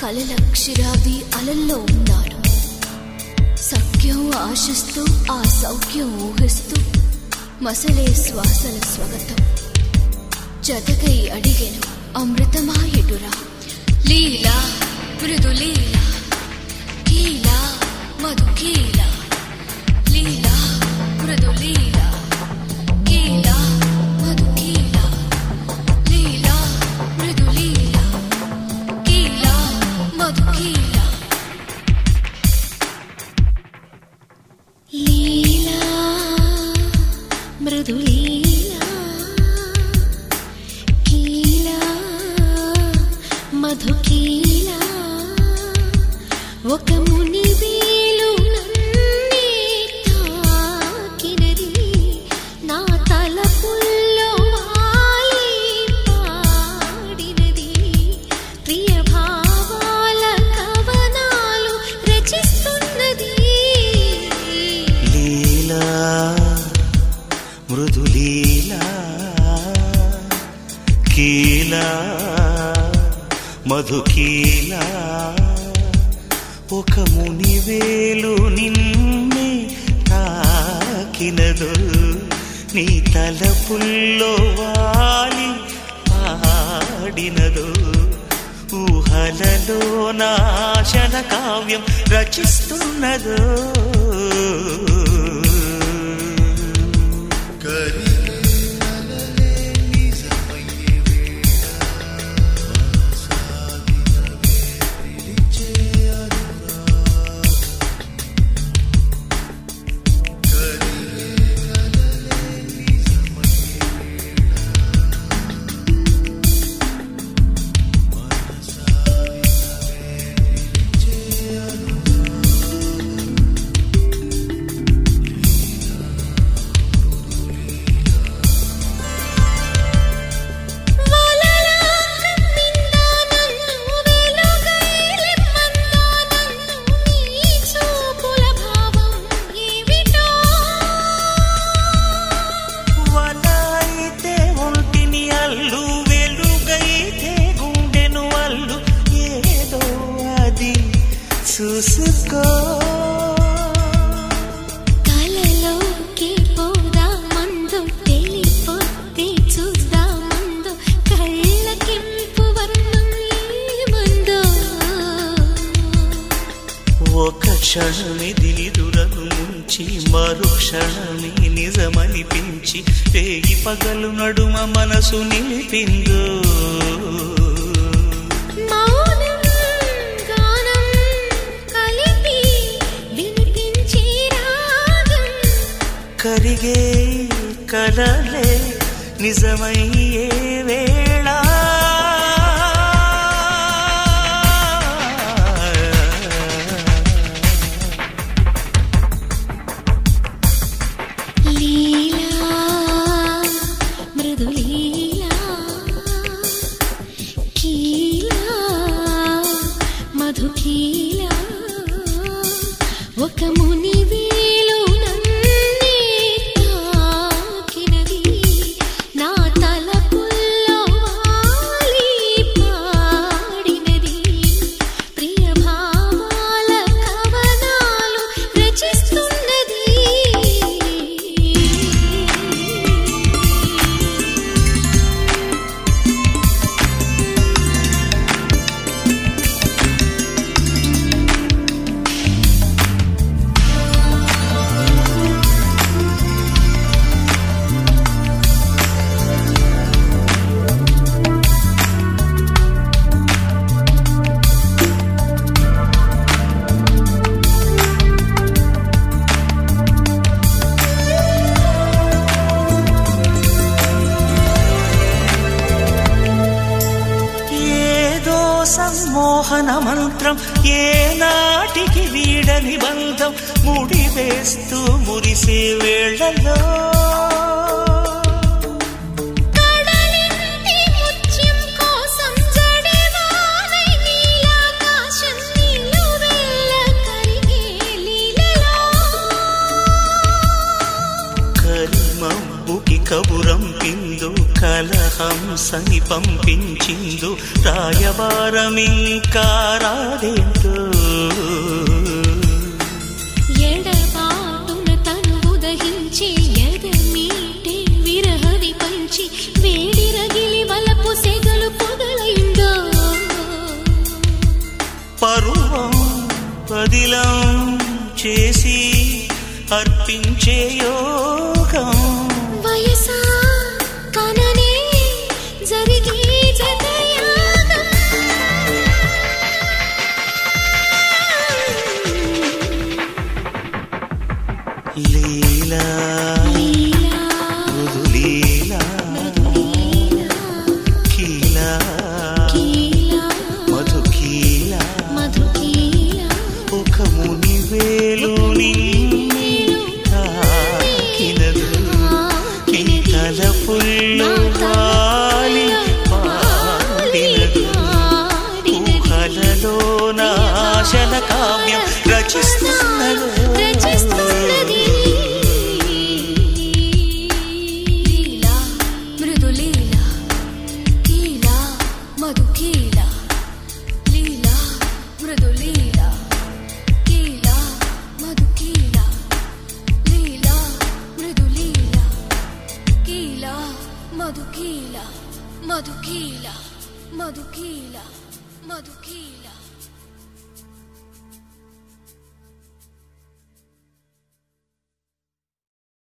కలలక్షరాది అలల్లో ఉన్నాడు సఖ్యం ఆశిస్తూ ఆ సౌఖ్యం ఊహిస్తూ మసలే శ్వాసల స్వగతం జతకై అడిగెను అమృతమాయటురా లీలా మృదు లీలా కీలా మధు కీలా లీలా మృదు లీలా కీలా మధు కీలా లీలా మృదు లీలా కీలా మధు కీలా లీలా మృదు లీలా కీలా మధు కీలా ఒక ముని వేలు నన్నే తాకినది నా తలపుల్లో వాలి పాడినది ప్రియ భావాల కవనాలు రచిస్తున్నది లీలా మృదులీలా కీలా మధుకీలా ఒక మునివేలు నిన్నే తాకినదు నీ తలపుల్లో వాలి పాడినదు ఊహలలో నాశన కావ్యం రచిస్తున్నదో వలైతే ఒంటిని అల్లు వెలుగైతే గుండెను అల్లు ఏదో అది చూసుకో కలలోకి పోదామందు తెలిపోతే చూద్దామందు కళ్ళకింపు వర్ణం ఏమందో ఒక క్షణమిది నిదురను ముంచి మరు క్షణమి నిజమనిపించి రేగి పగలు నడుమ మనసు నిలిపిందో మౌనం గానం కలిపి వినిపించే రాగం కరిగే కలలే నిజమయ్యే వేళ లీలా మృదు లీలా కీలా మధు కీలా ఒక ముని వేలు నన్నే తాకినది నా తలపుల్లో వాలి పాడినది ప్రియ భావాల కవనాలు రచిస్తున్నది ఏదో సమ్మోహన మంత్రం ఏ నాటికి వీడని బంధం ముడివేస్తూ మురిసే వేళలో కడలింటి ముత్యం కోసం జడేవానై నీలాకాశం నిలువెల్ల కరిగే లీలలో కరిమబ్బుకి కబురం పిందు కల కలహంసని పంపించిందు రాయబారమింకా రాదేంటో ఎడబాటున తను ఉదహించి ఎదమీటే విరహది పంచి వేడి రగిలి వలపు సెగలు పొదలైందో పరువం పదిలం చేసి అర్పించే యోగం వయసా కననే జరిగే జతయాగం లీలా లీలా మృదులీలా కీలా కీలా మధుకీలా మధుకీలా ఒక ముని వేలు నిన్నే తాకినదు కీతల పుల్లు వాలి పాడినదు ఊహలలో నాశల కావ్యం రచిస్తున్నదో రచిస్తున్నది లీలా మృదులీలా కీలా మధుకీలా లీలా మృదులీలా కీలా మధుకీలా లీలా మృదులీలా కీలా మధుకీలా మధుకీలా మధుకీలా మధుకీలా